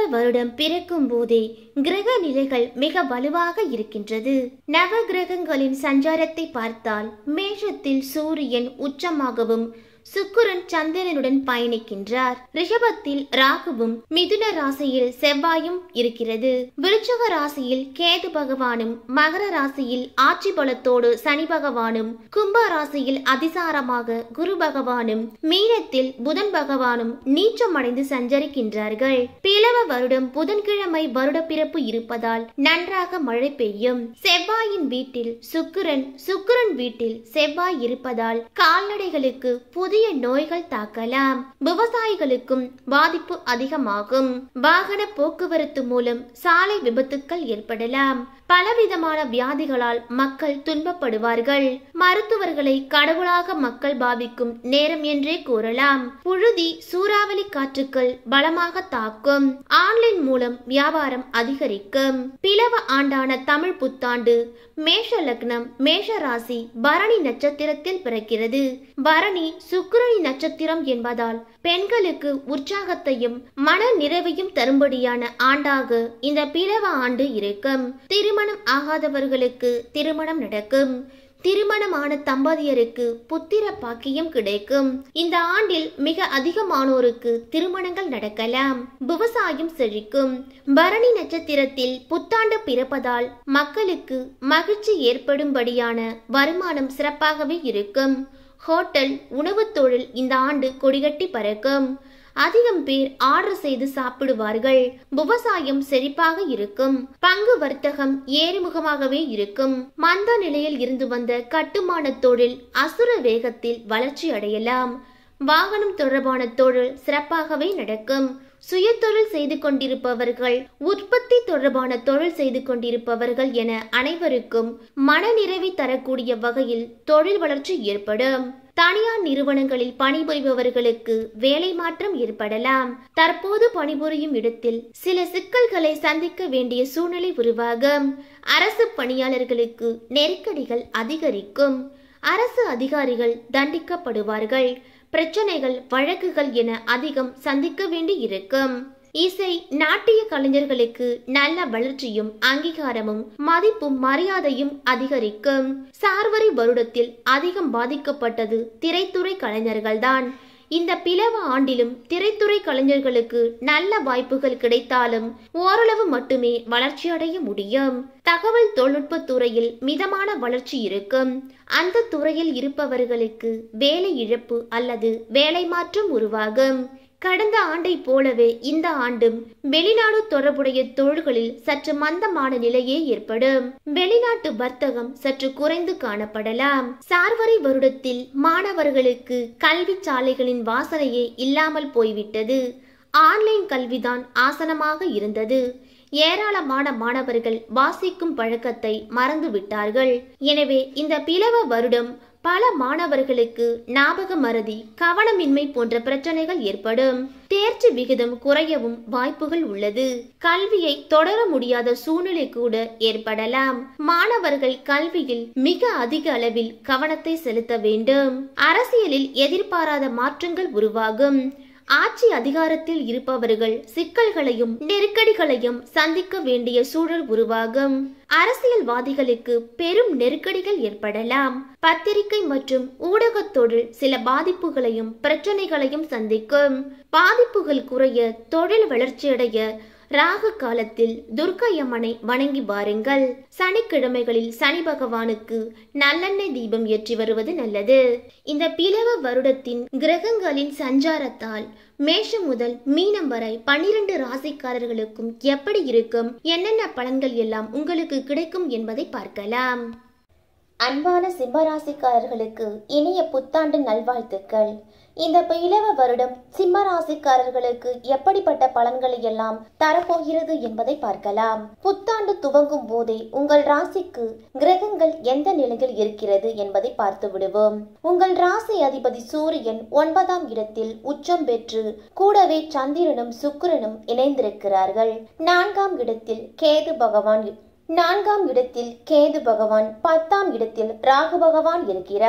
வருடம் பிறக்கும் போதே கிரக நிலைகள் மிக வலுவாக இருக்கின்றது நவ கிரகங்களின் சஞ்சாரத்தை பார்த்தால் மேஷத்தில் சூரியன் உச்சமாகவும் சுக்கிரன் சந்திரனுடன் பயணிக்கின்றார் ரிஷபத்தில் ராகுவும் மிதுன ராசியில் செவ்வாயும் இருக்கிறது விருச்சக ராசியில் கேது பகவானும் மகர ராசியில் ஆட்சி பலத்தோடு சனி பகவானும் கும்ப ராசியில் அதிசாரமாக குரு பகவானும் மீனத்தில் புதன் பகவானும் நீச்சமடைந்து சஞ்சரிக்கின்றார்கள் பிளவ வருடம் புதன்கிழமை வருட பிறப்பு இருப்பதால் நன்றாக மழை பெய்யும் செவ்வாயின் வீட்டில் சுக்கிரன் சுக்கிரன் வீட்டில் செவ்வாய் இருப்பதால் கால்நடைகளுக்கு புதிய நோய்கள் தாக்கலாம் விவசாயிகளுக்கும் பாதிப்பு அதிகமாகும் வாகன போக்குவரத்து மூலம் சாலை விபத்துக்கள் ஏற்படலாம் பலவிதமான வியாதிகளால் மக்கள் துன்பப்படுவார்கள் மருத்துவர்களை கடவுளாக மக்கள் பாவிக்கும் நேரம் என்றே கூறலாம் புழுதி சூறாவளி காற்றுக்கள் பலமாக தாக்கும் ஆன்லைன் மூலம் வியாபாரம் அதிகரிக்கும் பிளவ ஆண்டான தமிழ் புத்தாண்டு மேஷ லக்னம் மேஷ ராசி பரணி நட்சத்திரத்தில் பிறக்கிறது பரணி சுக்கிரணி நட்சத்திரம் என்பதால் பெண்களுக்கு உற்சாகத்தையும் மன நிறைவையும் தரும்படியான ஆண்டாக இந்த பிளவ ஆண்டு இருக்கும் திருமணம் ஆகாதவர்களுக்கு திருமணம் நடக்கும் திருமணமான தம்பதியருக்கு புத்திர பாக்கியம் கிடைக்கும் இந்த ஆண்டில் மிக அதிகமானோருக்கு திருமணங்கள் நடக்கலாம் விவசாயம் செழிக்கும் பரணி நட்சத்திரத்தில் புத்தாண்டு பிறப்பதால் மக்களுக்கு மகிழ்ச்சி ஏற்படும்படியான வருமானம் சிறப்பாகவே இருக்கும் ஹோட்டல் உணவுத் தொழில் இந்த ஆண்டு கொடிகட்டி பறக்கும் அதிகம் பேர் ஆர்டர் செய்து சாப்பிடுவார்கள் விவசாயம் செழிப்பாக இருக்கும் பங்கு வர்த்தகம் ஏறுமுகமாகவே இருக்கும் மந்த நிலையில் இருந்து வந்த கட்டுமான தொழில் அசுர வேகத்தில் வளர்ச்சி அடையலாம் வாகனம் தொடர்பான தொழில் சிறப்பாகவே நடக்கும் சுயதொழில் செய்து கொண்டிருப்பவர்கள் உற்பத்தி தொடர்பான தொழில் செய்து கொண்டிருப்பவர்கள் என அனைவருக்கும் மனநிறைவை தரக்கூடிய வகையில் தொழில் வளர்ச்சி ஏற்படும் தனியார் நிறுவனங்களில் பணிபுரிபவர்களுக்கு வேலை மாற்றம் ஏற்படலாம் தற்போது பணிபுரியும் இடத்தில் சில சிக்கல்களை சந்திக்க வேண்டிய சூழ்நிலை உருவாகும் அரசு பணியாளர்களுக்கு நெருக்கடிகள் அதிகரிக்கும் அரசு அதிகாரிகள் தண்டிக்கப்படுவார்கள் பிரச்சனைகள் வழக்குகள் என அதிகம் சந்திக்க வேண்டி இருக்கும் இசை நாட்டிய கலைஞர்களுக்கு நல்ல வளர்ச்சியும் அங்கீகாரமும் மதிப்பும் மரியாதையும் அதிகரிக்கும் சார்வரி வருடத்தில் அதிகம் பாதிக்கப்பட்டது திரைத்துறை கலைஞர்கள்தான் இந்த பிளவ ஆண்டிலும் திரைத்துறை கலைஞர்களுக்கு நல்ல வாய்ப்புகள் கிடைத்தாலும் ஓரளவு மட்டுமே வளர்ச்சியடைய முடியும் தகவல் தொழில்நுட்ப துறையில் மிதமான வளர்ச்சி இருக்கும் அந்த துறையில் இருப்பவர்களுக்கு வேலை இழப்பு அல்லது வேலை மாற்றம் உருவாகும் கடந்த ஆண்டை போலவே இந்த ஆண்டும் வெளிநாடு தொடர்புடைய தொழில்களில் சற்று மந்தமான நிலையே ஏற்படும் வெளிநாட்டு வர்த்தகம் சற்று குறைந்து காணப்படலாம் சார்வரை வருடத்தில் மாணவர்களுக்கு கல்வி சாலைகளின் வாசனையே இல்லாமல் போய்விட்டது ஆன்லைன் கல்விதான் ஆசனமாக இருந்தது ஏராளமான மாணவர்கள் வாசிக்கும் பழக்கத்தை மறந்து விட்டார்கள் எனவே இந்த பிளவ வருடம் பல மாணவர்களுக்கு ஞாபக மறதி கவனமின்மை போன்ற பிரச்சனைகள் ஏற்படும் தேர்ச்சி விகிதம் குறையவும் வாய்ப்புகள் உள்ளது கல்வியை தொடர முடியாத சூழ்நிலை கூட ஏற்படலாம் மாணவர்கள் கல்வியில் மிக அதிக அளவில் கவனத்தை செலுத்த வேண்டும் அரசியலில் எதிர்பாராத மாற்றங்கள் உருவாகும் ஆட்சி அதிகாரத்தில் இருப்பவர்கள் சிக்கல்களையும் நெருக்கடிகளையும் சந்திக்க வேண்டிய சூழல் உருவாகும் அரசியல்வாதிகளுக்கு பெரும் நெருக்கடிகள் ஏற்படலாம் பத்திரிகை மற்றும் ஊடகத் தொழில் சில பாதிப்புகளையும் பிரச்சனைகளையும் சந்திக்கும் பாதிப்புகள் குறைய தொழில் வளர்ச்சியடைய ராகு காலத்தில் துர்க்கையம்மனை வணங்கி வாருங்கள் சனிக்கிழமைகளில் சனி பகவானுக்கு நல்லெண்ணெய் தீபம் ஏற்றி வருவது நல்லது இந்த பிளவ வருடத்தின் கிரகங்களின் சஞ்சாரத்தால் மேஷம் முதல் மீனம் வரை பன்னிரண்டு ராசிக்காரர்களுக்கும் எப்படி இருக்கும் என்னென்ன பலன்கள் எல்லாம் உங்களுக்கு கிடைக்கும் என்பதை பார்க்கலாம் அன்பான சிம்மராசிக்காரர்களுக்கு இனிய புத்தாண்டு நல்வாழ்த்துக்கள் இந்த இளவ வருடம் சிம்ம ராசிக்காரர்களுக்கு எப்படிப்பட்ட பலன்களை எல்லாம் தரப்போகிறது என்பதை பார்க்கலாம் புத்தாண்டு துவங்கும் போதே உங்கள் ராசிக்கு கிரகங்கள் எந்த நிலையில் இருக்கிறது என்பதை பார்த்து விடுவோம் உங்கள் ராசி அதிபதி சூரியன் ஒன்பதாம் இடத்தில் உச்சம் பெற்று கூடவே சந்திரனும் சுக்கிரனும் இணைந்திருக்கிறார்கள் நான்காம் இடத்தில் கேது பகவான் நான்காம் இடத்தில் கேது பகவான் பத்தாம் இடத்தில் ராகு பகவான் இருக்கிறார்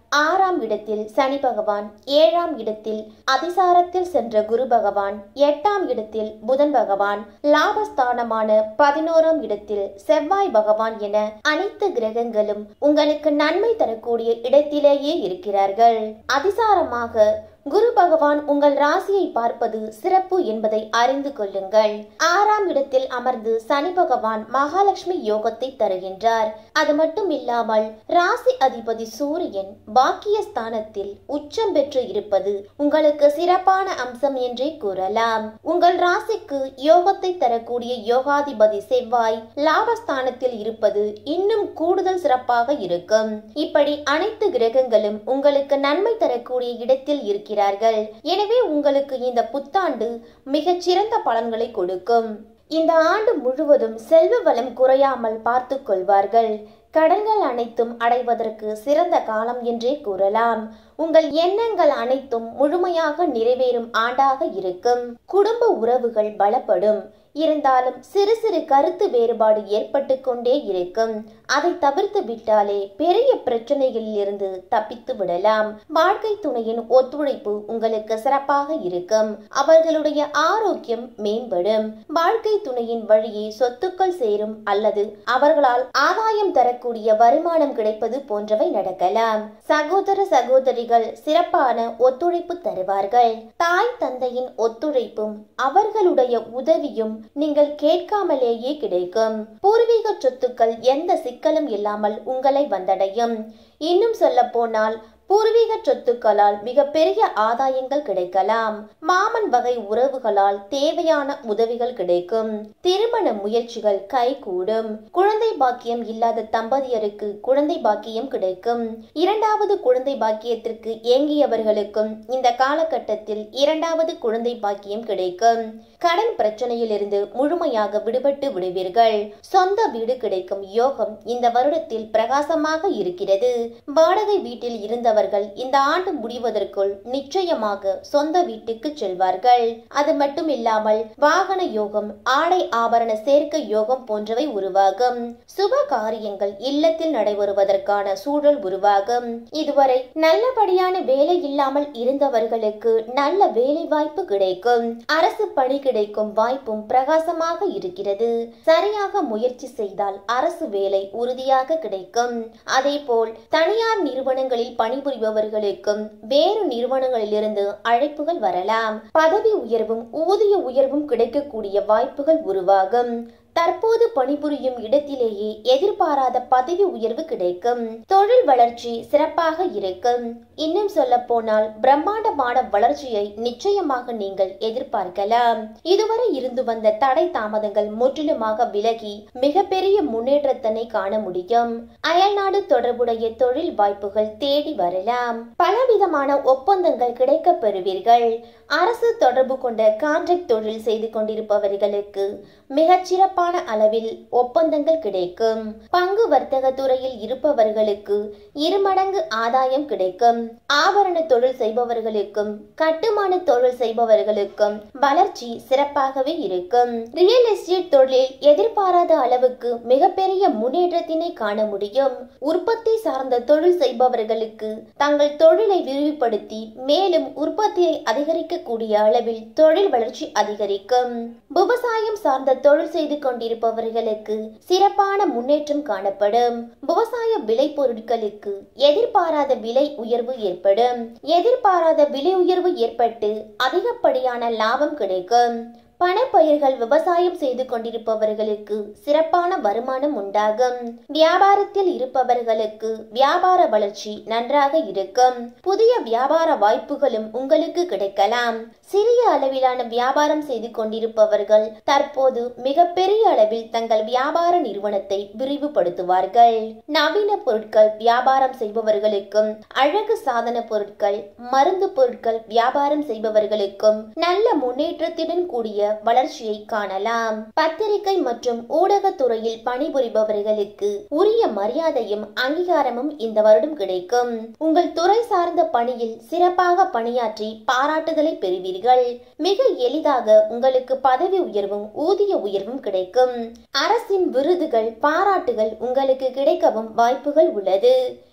ஆறாம் இடத்தில் சனி பகவான் ஏழாம் இடத்தில் அதிசாரத்தில் சென்ற குரு பகவான் எட்டாம் இடத்தில் புதன் பகவான் லாபஸ்தானமான பதினோராம் இடத்தில் செவ்வாய் பகவான் என அனைத்து கிரகங்களும் உங்களுக்கு நன்மை தரக்கூடிய இடத்திலேயே இருக்கிறார்கள் அதிசாரமாக குரு பகவான் உங்கள் ராசியை பார்ப்பது சிறப்பு என்பதை அறிந்து கொள்ளுங்கள் ஆறாம் இடத்தில் அமர்ந்து சனி பகவான் மகாலட்சுமி யோகத்தை தருகின்றார் அது மட்டும் இல்லாமல் ராசி அதிபதி சூரியன் பாக்கிய ஸ்தானத்தில் உச்சம் பெற்று இருப்பது உங்களுக்கு சிறப்பான அம்சம் என்றே கூறலாம் உங்கள் ராசிக்கு யோகத்தை தரக்கூடிய யோகாதிபதி செவ்வாய் லாபஸ்தானத்தில் இருப்பது இன்னும் கூடுதல் சிறப்பாக இருக்கும் இப்படி அனைத்து கிரகங்களும் உங்களுக்கு நன்மை தரக்கூடிய இடத்தில் இருக்கிற இருக்கிறார்கள் எனவே உங்களுக்கு இந்த புத்தாண்டு மிகச் சிறந்த பலன்களை கொடுக்கும் இந்த ஆண்டு முழுவதும் செல்வ வளம் குறையாமல் பார்த்து கொள்வார்கள் கடன்கள் அனைத்தும் அடைவதற்கு சிறந்த காலம் என்றே கூறலாம் உங்கள் எண்ணங்கள் அனைத்தும் முழுமையாக நிறைவேறும் ஆண்டாக இருக்கும் குடும்ப உறவுகள் பலப்படும் இருந்தாலும் சிறு சிறு கருத்து வேறுபாடு ஏற்பட்டு கொண்டே இருக்கும் அதை தவிர்த்து விட்டாலே பெரிய பிரச்சனைகளில் இருந்து தப்பித்து விடலாம் வாழ்க்கை துணையின் ஒத்துழைப்பு உங்களுக்கு சிறப்பாக இருக்கும் அவர்களுடைய ஆரோக்கியம் மேம்படும் வாழ்க்கை துணையின் வழியே சொத்துக்கள் சேரும் அல்லது அவர்களால் ஆதாயம் தரக்கூடிய வருமானம் கிடைப்பது போன்றவை நடக்கலாம் சகோதர சகோதரிகள் சிறப்பான ஒத்துழைப்பு தருவார்கள் தாய் தந்தையின் ஒத்துழைப்பும் அவர்களுடைய உதவியும் நீங்கள் கேட்காமலேயே கிடைக்கும் பூர்வீக சொத்துக்கள் எந்த சிக்கலும் இல்லாமல் உங்களை வந்தடையும் இன்னும் சொல்ல போனால் பூர்வீக சொத்துக்களால் மிகப்பெரிய ஆதாயங்கள் கிடைக்கலாம் மாமன் வகை உறவுகளால் தேவையான உதவிகள் கிடைக்கும் திருமண முயற்சிகள் கைகூடும் குழந்தை பாக்கியம் இல்லாத தம்பதியருக்கு குழந்தை பாக்கியம் கிடைக்கும் இரண்டாவது குழந்தை பாக்கியத்திற்கு ஏங்கியவர்களுக்கும் இந்த காலகட்டத்தில் இரண்டாவது குழந்தை பாக்கியம் கிடைக்கும் கடன் பிரச்சனையிலிருந்து முழுமையாக விடுபட்டு விடுவீர்கள் சொந்த வீடு கிடைக்கும் யோகம் இந்த வருடத்தில் பிரகாசமாக இருக்கிறது வாடகை வீட்டில் இருந்தவர்கள் இந்த ஆண்டு முடிவதற்குள் நிச்சயமாக சொந்த வீட்டுக்கு செல்வார்கள் அது மட்டும் இல்லாமல் வாகன யோகம் ஆடை ஆபரண சேர்க்கை யோகம் போன்றவை உருவாகும் சுப காரியங்கள் இல்லத்தில் நடைபெறுவதற்கான சூழல் உருவாகும் இதுவரை நல்லபடியான வேலை இல்லாமல் இருந்தவர்களுக்கு நல்ல வேலை வாய்ப்பு கிடைக்கும் அரசு பணி கிடைக்கும் வாய்ப்பும் பிரகாசமாக இருக்கிறது சரியாக முயற்சி செய்தால் அரசு வேலை உறுதியாக கிடைக்கும் அதேபோல் தனியார் நிறுவனங்களில் பணிபுரிபவர்களுக்கும் வேறு நிறுவனங்களிலிருந்து அழைப்புகள் வரலாம் பதவி உயர்வும் ஊதிய உயர்வும் கிடைக்கக்கூடிய வாய்ப்புகள் உருவாகும் தற்போது பணிபுரியும் இடத்திலேயே எதிர்பாராத பதவி உயர்வு கிடைக்கும் தொழில் வளர்ச்சி சிறப்பாக இருக்கும் இன்னும் சொல்ல போனால் பிரம்மாண்டமான வளர்ச்சியை நிச்சயமாக நீங்கள் எதிர்பார்க்கலாம் இதுவரை இருந்து வந்த தடை தாமதங்கள் முற்றிலுமாக விலகி மிகப்பெரிய முன்னேற்றத்தினை காண முடியும் அயல்நாடு தொடர்புடைய தொழில் வாய்ப்புகள் தேடி வரலாம் பலவிதமான ஒப்பந்தங்கள் கிடைக்க பெறுவீர்கள் அரசு தொடர்பு கொண்ட கான்ட்ராக்ட் தொழில் செய்து கொண்டிருப்பவர்களுக்கு மிகச் சிறப்பான அளவில் ஒப்பந்தங்கள் கிடைக்கும் பங்கு வர்த்தக துறையில் இருப்பவர்களுக்கு இருமடங்கு ஆதாயம் கிடைக்கும் ஆபரண தொழில் செய்பவர்களுக்கும் கட்டுமான தொழில் செய்பவர்களுக்கும் வளர்ச்சி சிறப்பாகவே இருக்கும் ரியல் எஸ்டேட் தொழிலில் எதிர்பாராத அளவுக்கு மிகப்பெரிய முன்னேற்றத்தினை காண முடியும் உற்பத்தி சார்ந்த தொழில் செய்பவர்களுக்கு தங்கள் தொழிலை விரிவுபடுத்தி மேலும் உற்பத்தியை அதிகரிக்கக்கூடிய அளவில் தொழில் வளர்ச்சி அதிகரிக்கும் விவசாயம் சார்ந்த தொழில் செய்து கொண்டிருப்பவர்களுக்கு சிறப்பான முன்னேற்றம் காணப்படும் விவசாய விளை பொருட்களுக்கு எதிர்பாராத விலை உயர்வு ஏற்படும் எதிர்பாராத விலை உயர்வு ஏற்பட்டு அதிகப்படியான லாபம் கிடைக்கும் பணப்பயிர்கள் விவசாயம் செய்து கொண்டிருப்பவர்களுக்கு சிறப்பான வருமானம் உண்டாகும் வியாபாரத்தில் இருப்பவர்களுக்கு வியாபார வளர்ச்சி நன்றாக இருக்கும் புதிய வியாபார வாய்ப்புகளும் உங்களுக்கு கிடைக்கலாம் சிறிய அளவிலான வியாபாரம் செய்து கொண்டிருப்பவர்கள் தற்போது மிகப்பெரிய அளவில் தங்கள் வியாபார நிறுவனத்தை விரிவுபடுத்துவார்கள் நவீன பொருட்கள் வியாபாரம் செய்பவர்களுக்கும் அழகு சாதன பொருட்கள் மருந்து பொருட்கள் வியாபாரம் செய்பவர்களுக்கும் நல்ல முன்னேற்றத்துடன் கூடிய வளர்ச்சியை காணலாம் பத்திரிகை மற்றும் ஊடகத்துறையில் பணிபுரிபவர்களுக்கு உரிய மரியாதையும் அங்கீகாரமும் இந்த வருடம் கிடைக்கும் உங்கள் துறை சார்ந்த பணியில் சிறப்பாக பணியாற்றி பாராட்டுதலை பெறுவீர்கள் மிக எளிதாக உங்களுக்கு பதவி உயர்வும் ஊதிய உயர்வும் கிடைக்கும் அரசின் விருதுகள் பாராட்டுகள் உங்களுக்கு கிடைக்கவும் வாய்ப்புகள் உள்ளது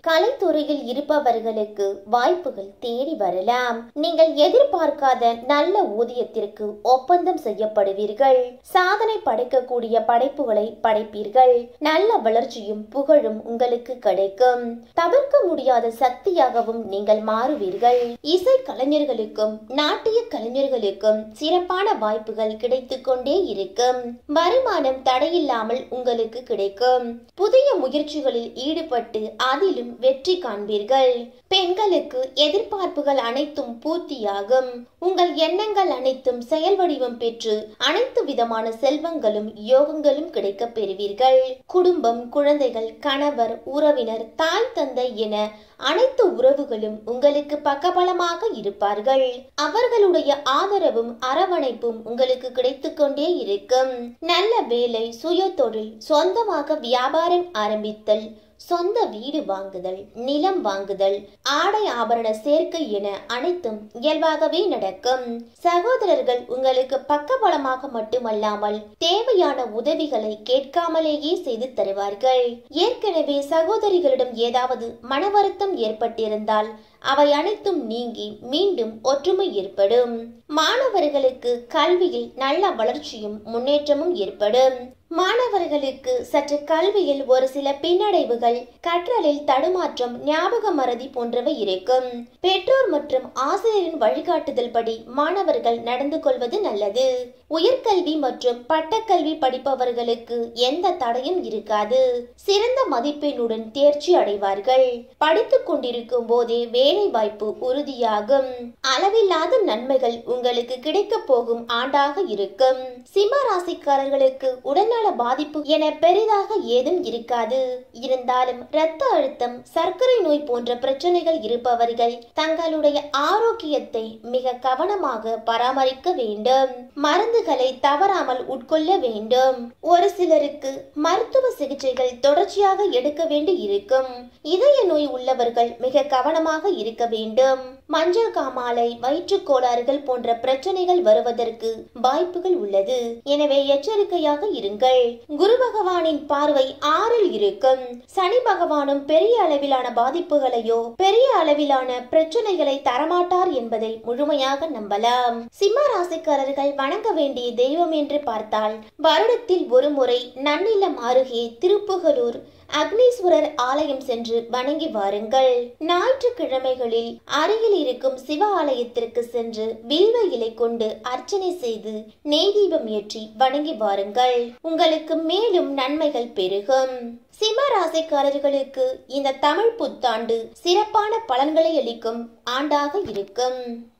கலைத்துறையில் இருப்பவர்களுக்கு வாய்ப்புகள் தேடி வரலாம் நீங்கள் எதிர்பார்க்காத நல்ல ஊதியத்திற்கு ஒப்பந்தம் செய்யப்படுவீர்கள் சாதனை படைக்கக்கூடிய படைப்புகளை படைப்பீர்கள் நல்ல வளர்ச்சியும் புகழும் உங்களுக்கு கிடைக்கும் தவிர்க்க முடியாத சக்தியாகவும் நீங்கள் மாறுவீர்கள் இசை கலைஞர்களுக்கும் நாட்டிய கலைஞர்களுக்கும் சிறப்பான வாய்ப்புகள் கிடைத்துக் கொண்டே இருக்கும் வருமானம் தடையில்லாமல் உங்களுக்கு கிடைக்கும் புதிய முயற்சிகளில் ஈடுபட்டு அதிலும் வெற்றி காண்பீர்கள் பெண்களுக்கு எதிர்பார்ப்புகள் அனைத்தும் பூர்த்தியாகும் உங்கள் எண்ணங்கள் அனைத்தும் செயல் வடிவம் பெற்று அனைத்து விதமான செல்வங்களும் யோகங்களும் கிடைக்கப் பெறுவீர்கள் குடும்பம் குழந்தைகள் கணவர் உறவினர் தாய் தந்தை என அனைத்து உறவுகளும் உங்களுக்கு பக்கபலமாக இருப்பார்கள் அவர்களுடைய ஆதரவும் அரவணைப்பும் உங்களுக்கு கிடைத்துக் கொண்டே இருக்கும் நல்ல வேலை சுய தொழில் சொந்தமாக வியாபாரம் ஆரம்பித்தல் சொந்த வீடு வாங்குதல் நிலம் வாங்குதல் ஆடை ஆபரண சேர்க்கை என அனைத்தும் இயல்பாகவே நடக்கும் சகோதரர்கள் உங்களுக்கு பக்கபலமாக மட்டுமல்லாமல் தேவையான உதவிகளை கேட்காமலேயே செய்து தருவார்கள் ஏற்கனவே சகோதரிகளிடம் ஏதாவது மன வருத்தம் ஏற்பட்டிருந்தால் அவை அனைத்தும் நீங்கி மீண்டும் ஒற்றுமை ஏற்படும் மாணவர்களுக்கு கல்வியில் நல்ல வளர்ச்சியும் முன்னேற்றமும் ஏற்படும் மாணவர்களுக்கு சற்று கல்வியில் ஒரு சில பின்னடைவுகள் கற்றலில் தடுமாற்றம் ஞாபக மறதி போன்றவை இருக்கும் பெற்றோர் மற்றும் ஆசிரியரின் வழிகாட்டுதல் படி மாணவர்கள் நடந்து கொள்வது நல்லது உயர்கல்வி மற்றும் பட்டக்கல்வி படிப்பவர்களுக்கு எந்த தடையும் இருக்காது சிறந்த மதிப்பெண்ணுடன் தேர்ச்சி அடைவார்கள் படித்துக் கொண்டிருக்கும் போதே வேலை வாய்ப்பு உறுதியாகும் அளவில்லாத நன்மைகள் உங்களுக்கு கிடைக்க போகும் ஆண்டாக இருக்கும் சிம்ம ராசிக்காரர்களுக்கு உடல்நல பாதிப்பு என பெரிதாக ஏதும் இருக்காது இருந்தாலும் இரத்த அழுத்தம் சர்க்கரை நோய் போன்ற பிரச்சனைகள் இருப்பவர்கள் தங்களுடைய ஆரோக்கியத்தை மிக கவனமாக பராமரிக்க வேண்டும் மருந்துகளை தவறாமல் உட்கொள்ள வேண்டும் ஒரு சிலருக்கு மருத்துவ சிகிச்சைகள் தொடர்ச்சியாக எடுக்க வேண்டி இருக்கும் இதய நோய் உள்ளவர்கள் மிக கவனமாக இருக்க வேண்டும் மஞ்சள் காமாலை வயிற்றுக் கோளாறுகள் போன்ற பிரச்சனைகள் வருவதற்கு வாய்ப்புகள் உள்ளது எனவே எச்சரிக்கையாக இருங்கள் குரு பகவானின் பார்வை ஆறில் இருக்கும் சனி பகவானும் பெரிய அளவிலான பாதிப்புகளையோ பெரிய அளவிலான பிரச்சனைகளை தரமாட்டார் என்பதை முழுமையாக நம்பலாம் சிம்ம ராசிக்காரர்கள் வணங்க வேண்டிய தெய்வம் என்று பார்த்தால் வருடத்தில் ஒரு முறை நன்னிலம் அருகே திருப்புகலூர் அக்னீஸ்வரர் ஆலயம் சென்று வணங்கி வாருங்கள் ஞாயிற்றுக்கிழமைகளில் அருகில் இருக்கும் சிவ ஆலயத்திற்கு சென்று வில்வ இலை கொண்டு அர்ச்சனை செய்து நெய் தீபம் ஏற்றி வணங்கி வாருங்கள் உங்களுக்கு மேலும் நன்மைகள் பெருகும் சிம்ம ராசிக்காரர்களுக்கு இந்த தமிழ் புத்தாண்டு சிறப்பான பலன்களை அளிக்கும் ஆண்டாக இருக்கும்